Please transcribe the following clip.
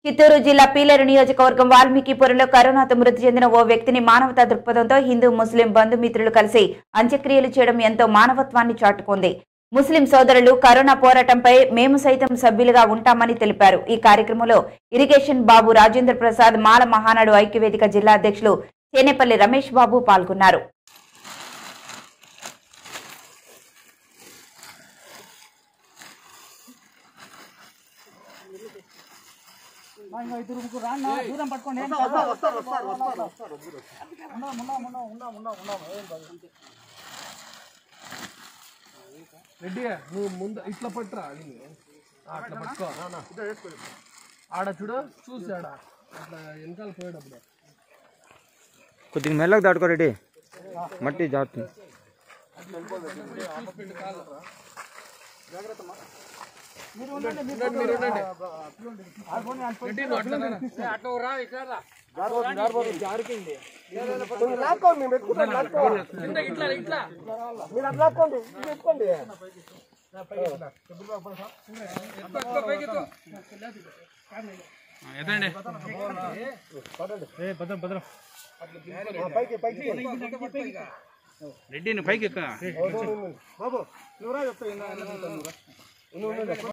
చిత్తూరు జిల్లా పీలేరు నియోజకవర్గం వాల్మీకిపురంలో కరోనాతో మృతి చెందిన ఓ వ్యక్తిని మానవతా దృక్పథంతో హిందూ ముస్లిం బంధుమిత్రులు కలిసి అంత్యక్రియలు చేయడం ఎంతో మానవత్వాన్ని చాటుకుంది ముస్లిం సోదరులు కరోనా పోరాటంపై మేము సైతం సభ్యులుగా ఉంటామని తెలిపారు ఈ కార్యక్రమంలో ఇరిగేషన్ బాబు రాజేంద్ర ప్రసాద్ మాల మహానాడు ఐక్యవేదిక జిల్లా అధ్యక్షులు చేనేపల్లి రమేష్ బాబు పాల్గొన్నారు ఇంకా ఇద్దరు ముగ్గురు రాన్న దూరం పట్టుకోండి ఏం రెడ్డి నువ్వు ముందు ఇట్లా పట్టురా అది ఆ, అట్లా పట్టుకో ఆడ చూడు చూసి ఆడ అట్లా వెనకాల పోయేటప్పుడు కొద్దిగా మెల్లగా దాటుకో రెడ్డి మట్టి జారుతుంది రెడ్డి నువ్వు అట్లా రా. కింద ఇట్లా ఇట్లా రెడ్డి పైకి ఎక్క